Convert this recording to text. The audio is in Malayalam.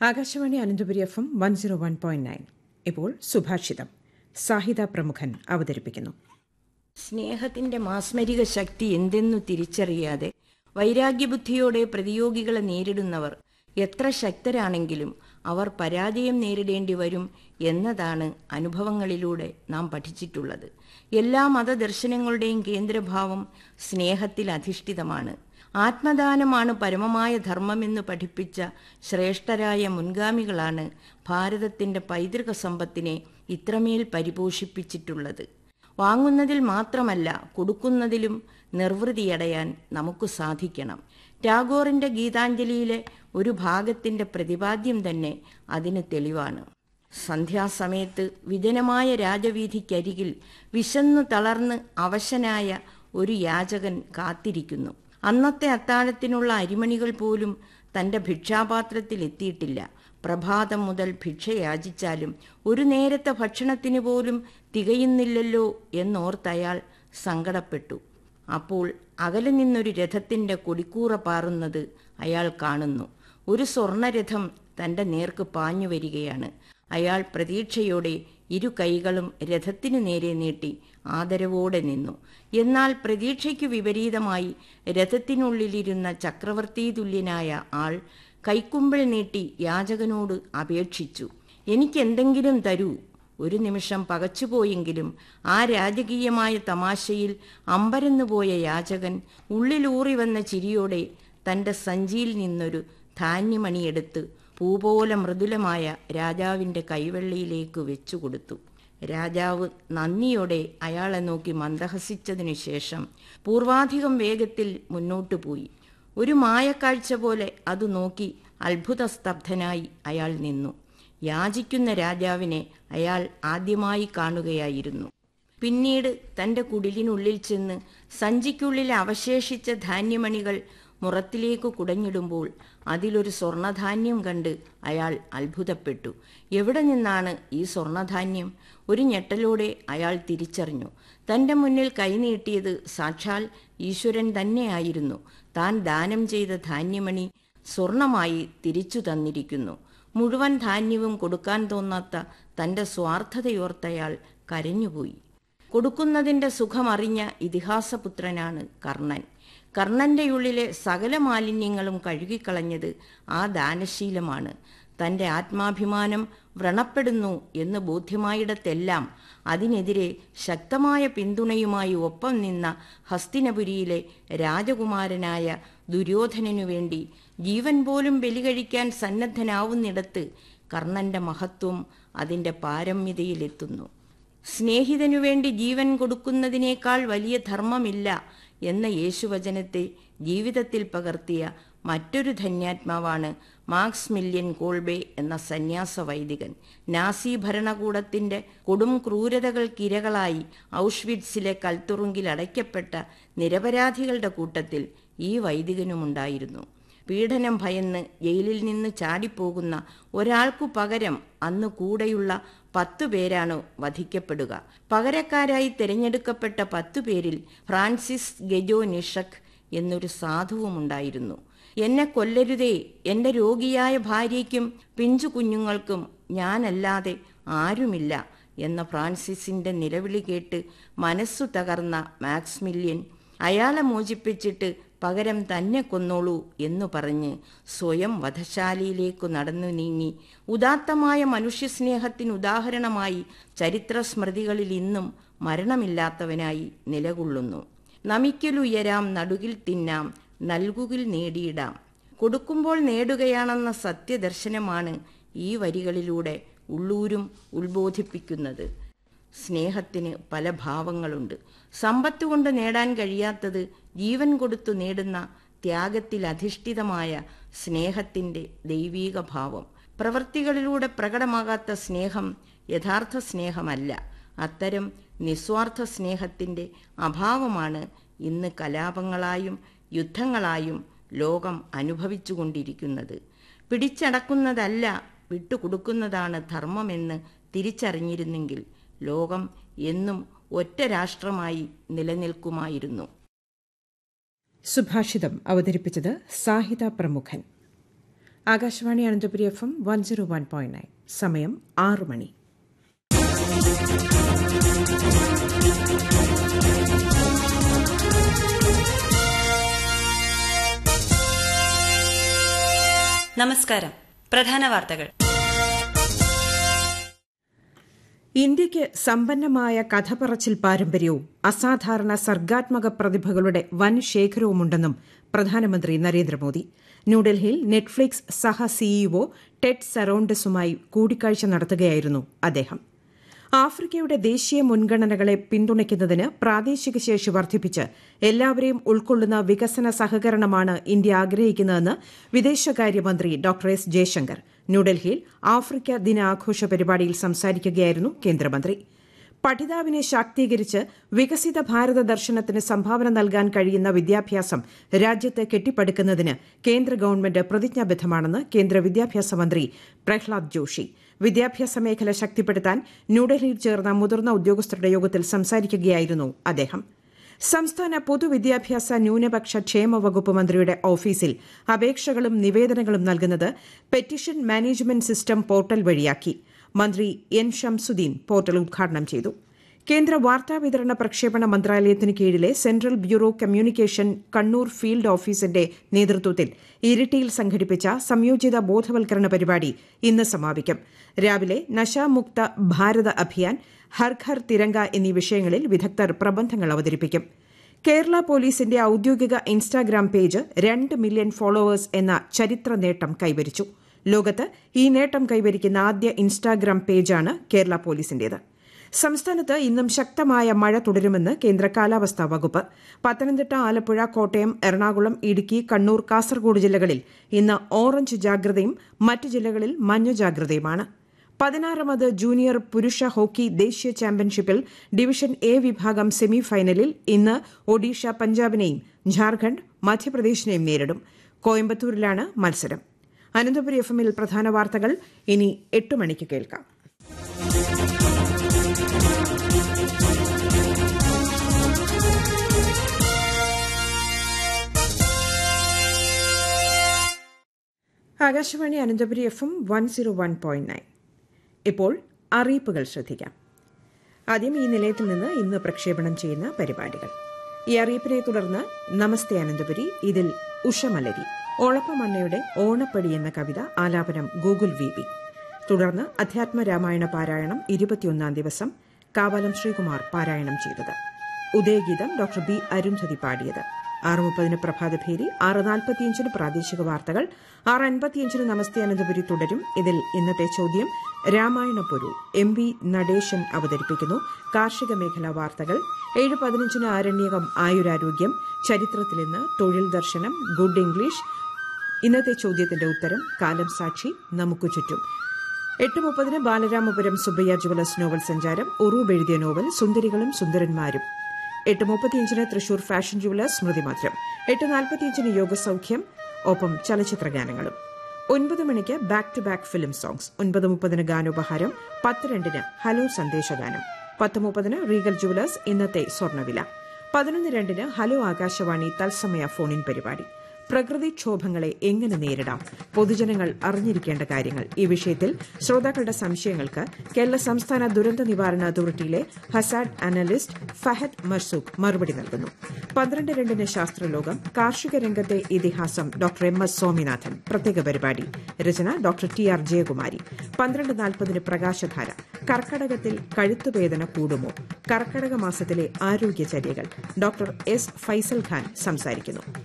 Akashvani Ananthapuri F M one zero one point nine ഇപ്പോൾ സുഭാഷിതം സാഹിത പ്രമുഖൻ അവതരിപ്പിക്കുന്നു സ്നേഹത്തിന്റെ മാസ്മരിക ശക്തി എന്തെന്നു തിരിച്ചറിയാതെ വൈരാഗ്യബുദ്ധിയോടെ പ്രതിയോഗികളെ നേരിടുന്നവർ എത്ര ശക്തരാണെങ്കിലും അവർ പരാജയം നേരിടേണ്ടി വരും എന്നതാണ് അനുഭവങ്ങളിലൂടെ നാം പഠിച്ചിട്ടുള്ളത് എല്ലാ മതദർശനങ്ങളുടെയും കേന്ദ്രഭാവം സ്നേഹത്തിൽ അധിഷ്ഠിതമാണ് ആത്മദാനമാണ് പരമമായ ധർമ്മമെന്ന് പഠിപ്പിച്ച ശ്രേഷ്ഠരായ മുൻഗാമികളാണ് ഭാരതത്തിന്റെ പൈതൃക സമ്പത്തിനെ ഇത്രമേൽ പരിപോഷിപ്പിച്ചിട്ടുള്ളത് വാങ്ങുന്നതിൽ മാത്രമല്ല കൊടുക്കുന്നതിലും നിർവൃതിയടയാൻ നമുക്ക് സാധിക്കണം ടാഗോറിന്റെ ഗീതാഞ്ജലിയിലെ ഒരു ഭാഗത്തിന്റെ പ്രതിപാദ്യം തന്നെ അതിന് തെളിവാണ് സന്ധ്യാസമയത്ത് വിജനമായ രാജവീഥിക്കരികിൽ വിശന്നു തളർന്ന് അവശനായ ഒരു യാചകൻ കാത്തിരിക്കുന്നു അന്നത്തെ അത്താഴത്തിനുള്ള അരിമണികൾ പോലും തന്റെ ഭിക്ഷാപാത്രത്തിൽ എത്തിയിട്ടില്ല പ്രഭാതം മുതൽ ഭിക്ഷ യാചിച്ചാലും ഒരു നേരത്തെ ഭക്ഷണത്തിന് പോലും തികയുന്നില്ലല്ലോ എന്നോർത്തയാൾ സങ്കടപ്പെട്ടു അപ്പോൾ അകലെ നിന്നൊരു രഥത്തിന്റെ കൊടിക്കൂറ പാറുന്നത് അയാൾ കാണുന്നു ഒരു സ്വർണരഥം തന്റെ നേർക്ക് പാഞ്ഞു വരികയാണ് അയാൾ പ്രതീക്ഷയോടെ ഇരു കൈകളും രഥത്തിനു നേരെ നീട്ടി ആദരവോടെ നിന്നു എന്നാൽ പ്രതീക്ഷയ്ക്കു വിപരീതമായി രഥത്തിനുള്ളിലിരുന്ന ചക്രവർത്തി തുല്യനായ ആൾ കൈക്കുമ്പിൾ നീട്ടി യാചകനോട് അപേക്ഷിച്ചു എനിക്കെന്തെങ്കിലും തരൂ ഒരു നിമിഷം പകച്ചുപോയെങ്കിലും ആ രാജകീയമായ തമാശയിൽ അമ്പരന്നുപോയ യാചകൻ ഉള്ളിലൂറി വന്ന ചിരിയോടെ തന്റെ സഞ്ചിയിൽ നിന്നൊരു ധാന്യമണിയെടുത്ത് പൂപോലെ മൃദുലമായ രാജാവിന്റെ കൈവെള്ളിയിലേക്ക് വെച്ചുകൊടുത്തു രാജാവ് നന്ദിയോടെ അയാളെ നോക്കി മന്ദഹസിച്ചതിനു ശേഷം പൂർവാധികം വേഗത്തിൽ മുന്നോട്ടു പോയി ഒരു മായക്കാഴ്ച പോലെ അത് നോക്കി അത്ഭുതസ്തബ്ധനായി അയാൾ നിന്നു യാചിക്കുന്ന രാജാവിനെ അയാൾ ആദ്യമായി കാണുകയായിരുന്നു പിന്നീട് തന്റെ കുടിലിനുള്ളിൽ ചെന്ന് സഞ്ചിക്കുള്ളിൽ അവശേഷിച്ച ധാന്യമണികൾ മുറത്തിലേക്ക് കുടഞ്ഞിടുമ്പോൾ അതിലൊരു സ്വർണധാന്യം കണ്ട് അയാൾ അത്ഭുതപ്പെട്ടു എവിടെ നിന്നാണ് ഈ സ്വർണധാന്യം ഒരു ഞെട്ടലോടെ അയാൾ തിരിച്ചറിഞ്ഞു തന്റെ മുന്നിൽ കൈനീട്ടിയത് സാക്ഷാൽ ഈശ്വരൻ തന്നെയായിരുന്നു താൻ ദാനം ചെയ്ത ധാന്യമണി സ്വർണമായി തിരിച്ചു തന്നിരിക്കുന്നു മുഴുവൻ ധാന്യവും കൊടുക്കാൻ തോന്നാത്ത തന്റെ സ്വാർത്ഥതയോർത്തയാൾ കരഞ്ഞുപോയി കൊടുക്കുന്നതിന്റെ സുഖമറിഞ്ഞ ഇതിഹാസപുത്രനാണ് കർണൻ കർണന്റെ ഉള്ളിലെ സകല മാലിന്യങ്ങളും കഴുകിക്കളഞ്ഞത് ആ ദാനശീലമാണ് തന്റെ ആത്മാഭിമാനം വ്രണപ്പെടുന്നു എന്ന് ബോധ്യമായിടത്തെല്ലാം അതിനെതിരെ ശക്തമായ പിന്തുണയുമായി ഒപ്പം നിന്ന ഹസ്തിനപുരിയിലെ രാജകുമാരനായ ദുര്യോധനനു വേണ്ടി ജീവൻ പോലും ബലികഴിക്കാൻ സന്നദ്ധനാവുന്നിടത്ത് കർണന്റെ മഹത്വം അതിന്റെ പാരമ്യതയിലെത്തുന്നു സ്നേഹിതനു വേണ്ടി ജീവൻ കൊടുക്കുന്നതിനേക്കാൾ വലിയ ധർമ്മമില്ല എന്ന യേശുവചനത്തെ ജീവിതത്തിൽ പകർത്തിയ മറ്റൊരു ധന്യാത്മാവാണ് മാർക്സ് മില്യൻ കോൾബെ എന്ന സന്യാസ വൈദികൻ നാസി ഭരണകൂടത്തിന്റെ കൊടും ക്രൂരതകൾക്കിരകളായി ഔഷ്വിറ്റ്സിലെ കൽത്തുറുങ്കിൽ അടയ്ക്കപ്പെട്ട നിരപരാധികളുടെ കൂട്ടത്തിൽ ഈ വൈദികനുമുണ്ടായിരുന്നു പീഡനം ഭയന്ന് ജയിലിൽ നിന്ന് ചാടിപ്പോകുന്ന ഒരാൾക്കു പകരം അന്ന് കൂടെയുള്ള പത്തു പേരാണ് വധിക്കപ്പെടുക പകരക്കാരായി തിരഞ്ഞെടുക്കപ്പെട്ട പത്തു പേരിൽ ഫ്രാൻസിസ് ഗെജോ നിഷക് എന്നൊരു സാധുവുമുണ്ടായിരുന്നു എന്നെ കൊല്ലരുതേ എൻ്റെ രോഗിയായ ഭാര്യയ്ക്കും പിഞ്ചു കുഞ്ഞുങ്ങൾക്കും ഞാനല്ലാതെ ആരുമില്ല എന്ന ഫ്രാൻസിസിന്റെ നിലവിളി കേട്ട് മനസ്സു തകർന്ന മാക്സ്മില്യൻ അയാളെ മോചിപ്പിച്ചിട്ട് പകരം തന്നെ കൊന്നോളൂ എന്നു പറഞ്ഞ് സ്വയം വധശാലയിലേക്കു നടന്നു നീങ്ങി ഉദാത്തമായ മനുഷ്യസ്നേഹത്തിന് ഉദാഹരണമായി ചരിത്ര സ്മൃതികളിൽ ഇന്നും മരണമില്ലാത്തവനായി നിലകൊള്ളുന്നു നമിക്കലുയരാം നടുകിൽ തിന്നാം നൽകുകിൽ നേടിയിടാം കൊടുക്കുമ്പോൾ നേടുകയാണെന്ന സത്യദർശനമാണ് ഈ വരികളിലൂടെ ഉള്ളൂരും ഉത്ബോധിപ്പിക്കുന്നത് സ്നേഹത്തിന് പല ഭാവങ്ങളുണ്ട് സമ്പത്ത് കൊണ്ട് നേടാൻ കഴിയാത്തത് ജീവൻ കൊടുത്തു നേടുന്ന ത്യാഗത്തിൽ അധിഷ്ഠിതമായ സ്നേഹത്തിന്റെ ദൈവീക ഭാവം പ്രവൃത്തികളിലൂടെ പ്രകടമാകാത്ത സ്നേഹം യഥാർത്ഥ സ്നേഹമല്ല അത്തരം നിസ്വാർത്ഥ സ്നേഹത്തിന്റെ അഭാവമാണ് ഇന്ന് കലാപങ്ങളായും യുദ്ധങ്ങളായും ലോകം അനുഭവിച്ചുകൊണ്ടിരിക്കുന്നത് പിടിച്ചടക്കുന്നതല്ല വിട്ടുകൊടുക്കുന്നതാണ് ധർമ്മമെന്ന് തിരിച്ചറിഞ്ഞിരുന്നെങ്കിൽ ലോകം എന്നും ഒറ്റ രാഷ്ട്രമായി നിലനിൽക്കുമായിരുന്നു സുഭാഷിതം അവതരിപ്പിച്ചത് സാഹിത പ്രമുഖൻ Akashvani Ananthapuri F M one zero one point nine സമയം ആറ് മണി നമസ്കാരം പ്രധാന വാർത്തകൾ ഇന്ത്യയ്ക്ക് സമ്പന്നമായ കഥപറച്ചിൽ പാരമ്പര്യവും അസാധാരണ സർഗാത്മക പ്രതിഭകളുടെ വൻ ശേഖരവുമുണ്ടെന്നും പ്രധാനമന്ത്രി നരേന്ദ്രമോദി ന്യൂഡൽഹിയിൽ നെറ്റ്ഫ്ലിക്സ് സഹ സിഇഒ ടെഡ് സറൌണ്ടസുമായി കൂടിക്കാഴ്ച നടത്തുകയായിരുന്നു അദ്ദേഹം ആഫ്രിക്കയുടെ ദേശീയ മുൻഗണനകളെ പിന്തുണയ്ക്കുന്നതിന് പ്രാദേശിക ശേഷി വർദ്ധിപ്പിച്ച് എല്ലാവരെയും ഉൾക്കൊള്ളുന്ന വികസന സഹകരണമാണ് ഇന്ത്യ ആഗ്രഹിക്കുന്നതെന്ന് വിദേശകാര്യമന്ത്രി ഡോക്ടർ എസ് ജയശങ്കർ ന്യൂഡൽഹിയിൽ ആഫ്രിക്ക ദിനാഘോഷ പരിപാടിയിൽ സംസാരിക്കുകയായിരുന്നു കേന്ദ്രമന്ത്രി പഠിതാവിനെ ശാക്തീകരിച്ച് വികസിത ഭാരത ദർശനത്തിന് സംഭാവന നൽകാൻ കഴിയുന്ന വിദ്യാഭ്യാസം രാജ്യത്ത് കെട്ടിപ്പടുക്കുന്നതിന് കേന്ദ്ര ഗവൺമെന്റ് പ്രതിജ്ഞാബദ്ധമാണെന്ന് കേന്ദ്ര വിദ്യാഭ്യാസ മന്ത്രി പ്രഹ്ലാദ് ജോഷി വിദ്യാഭ്യാസ മേഖല ശക്തിപ്പെടുത്താൻ ന്യൂഡൽഹിയിൽ ചേർന്ന മുതിർന്ന ഉദ്യോഗസ്ഥരുടെ യോഗത്തിൽ സംസാരിക്കുകയായിരുന്നു അദ്ദേഹം സംസ്ഥാന പൊതുവിദ്യാഭ്യാസ ന്യൂനപക്ഷ ക്ഷേമ വകുപ്പ് മന്ത്രിയുടെ ഓഫീസിൽ അപേക്ഷകളും നിവേദനങ്ങളും നൽകുന്നത് പെറ്റീഷൻ മാനേജ്മെന്റ് സിസ്റ്റം പോർട്ടൽ വഴിയാക്കി മന്ത്രി എൻ ഷംസുദ്ദീൻ പോർട്ടൽ ഉദ്ഘാടനം ചെയ്തു കേന്ദ്ര വാർത്താവിതരണ പ്രക്ഷേപണ മന്ത്രാലയത്തിന് കീഴിലെ central bureau communication Kannur field ഓഫീസിന്റെ നേതൃത്വത്തിൽ ഇരിട്ടിയിൽ സംഘടിപ്പിച്ച സംയോജിത ബോധവൽക്കരണ പരിപാടി ഇന്ന് സമാപിക്കും രാവിലെ നശാമുക്ത ഭാരത അഭിയാൻ ഹർ ഘർ തിരങ്ക എന്നീ വിഷയങ്ങളിൽ വിദഗ്ധർ പ്രബന്ധങ്ങൾ അവതരിപ്പിക്കും കേരള പോലീസിന്റെ ഔദ്യോഗിക ഇൻസ്റ്റാഗ്രാം പേജ് രണ്ട് മില്യൺ ഫോളോവേഴ്സ് എന്ന ചരിത്ര നേട്ടം കൈവരിച്ചു ലോകത്ത് ഈ നേട്ടം കൈവരിക്കുന്ന ആദ്യ ഇൻസ്റ്റാഗ്രാം പേജാണ് കേരള പോലീസിന്റേത് സംസ്ഥാനത്ത് ഇന്നും ശക്തമായ മഴ തുടരുമെന്ന് കേന്ദ്ര കാലാവസ്ഥാ വകുപ്പ് പത്തനംതിട്ട ആലപ്പുഴ കോട്ടയം എറണാകുളം ഇടുക്കി കണ്ണൂർ കാസർഗോഡ് ജില്ലകളിൽ ഇന്ന് ഓറഞ്ച് ജാഗ്രതയും മറ്റ് ജില്ലകളിൽ മഞ്ഞ ജാഗ്രതയുമാണ് പതിനാറാമത് ജൂനിയർ പുരുഷ ഹോക്കി ദേശീയ ചാമ്പ്യൻഷിപ്പിൽ ഡിവിഷൻ എ വിഭാഗം സെമി ഫൈനലിൽ ഇന്ന് ഒഡീഷ പഞ്ചാബിനെയും ഝാർഖണ്ഡ് മധ്യപ്രദേശിനെയും നേരിടും കോയമ്പത്തൂരിലാണ് മത്സരം അനന്തപുരി എഫ് എമ്മിൽ പ്രധാന വാർത്തകൾ ഇനി എട്ട് മണിക്ക് കേൾക്കാം Akashvani Ananthapuri F M one zero one point nine ഇപ്പോൾ അറിയിപ്പുകൾ ശ്രദ്ധിക്കാം ആദ്യം ഈ നിലയത്തിൽ നിന്ന് ഇന്ന് പ്രക്ഷേപണം ചെയ്യുന്ന പരിപാടികൾ ഈ അറിയിപ്പിനെ തുടർന്ന് നമസ്തേ അനന്തപുരി ഇതിൽ ഉഷമലരി ഓളപ്പമണ്ണയുടെ ഓണപ്പടി എന്ന കവിത ആലാപനം ഗൂഗിൾ വി ബി തുടർന്ന് അധ്യാത്മ രാമായണ പാരായണം ഇരുപത്തിയൊന്നാം ദിവസം കാവാലം ശ്രീകുമാർ പാരായണം ചെയ്തത് ഉദയഗീതം ഡോക്ടർ ബി അരുന്ധതി പാടിയത് ആറ് മുപ്പതിന് പ്രഭാതഭേരി ആറ് നാൽപ്പത്തിയഞ്ചിന് പ്രാദേശിക വാർത്തകൾ ആറ് അൻപത്തിയഞ്ചിന് നമസ്തേ അനന്തപുരി തുടരും ഇതിൽ ഇന്നത്തെ ചോദ്യം രാമായണ പൊരുൾ എം വി നടേശൻ അവതരിപ്പിക്കുന്നു കാർഷിക മേഖലാ വാർത്തകൾ ഏഴ് പതിനഞ്ചിന് ആരണ്യകം ആയുരാരോഗ്യം ചരിത്രത്തിൽ ഇന്ന് തൊഴിൽ ദർശനം ഗുഡ് ഇംഗ്ലീഷ് ഇന്നത്തെ ചോദ്യത്തിന്റെ ഉത്തരം കാലം സാക്ഷി നമുക്ക് ചുറ്റും എട്ട് മുപ്പതിന് ബാലരാമപുരം സുബ്ബയ്യ ജുവലേഴ്സ് നോവൽ സഞ്ചാരം ഉറൂബ് എഴുതിയ നോവൽ സുന്ദരികളും സുന്ദരന്മാരും എട്ട് മുപ്പത്തിയഞ്ചിന് തൃശൂർ ഫാഷൻ ജുവലേഴ്സ് സ്മൃതി മധുരം എട്ട് നാൽപ്പത്തിയഞ്ചിന് യോഗസൌഖ്യം ഒപ്പം ചലച്ചിത്ര ഗാനങ്ങളും ഒൻപത് മണിക്ക് back to back film songs ഒൻപത് മുപ്പതിന് ഗാനോപഹാരം പത്ത് രണ്ടിന് ഹലോ സന്ദേശഗാനം പത്ത് മുപ്പതിന് റീഗൽ ജുവലേഴ്സ് ഇന്നത്തെ സ്വർണ്ണവില പതിനൊന്ന് രണ്ടിന് ഹലോ ആകാശവാണി തത്സമയ ഫോണിൻ പരിപാടി പ്രകൃതിക്ഷോഭങ്ങളെ എങ്ങനെ നേരിടാം പൊതുജനങ്ങൾ അറിഞ്ഞിരിക്കേണ്ട കാര്യങ്ങൾ ഈ വിഷയത്തിൽ ശ്രോതാക്കളുടെ സംശയങ്ങൾക്ക് കേരള സംസ്ഥാന ദുരന്ത നിവാരണ അതോറിറ്റിയിലെ ഹസാഡ് അനലിസ്റ്റ് ഫഹദ് മർസൂഖ് മറുപടി നൽകുന്നു പന്ത്രണ്ട് രണ്ടിന് ശാസ്ത്രലോകം കാർഷിക രംഗത്തെ ഇതിഹാസം ഡോക്ടർ എം എസ് സ്വാമിനാഥൻ പ്രത്യേക പരിപാടി രചന ഡോക്ടർ ടി ആർ ജയകുമാരി പന്ത്രണ്ട് നാൽപ്പതിന് പ്രകാശധാര കർക്കടകത്തിൽ കഴുത്തുവേദന കൂടുമോ കർക്കടക മാസത്തിലെ ആരോഗ്യചര്യകൾ ഡോക്ടർ എസ് ഫൈസൽ ഖാൻ സംസാരിക്കുന്നു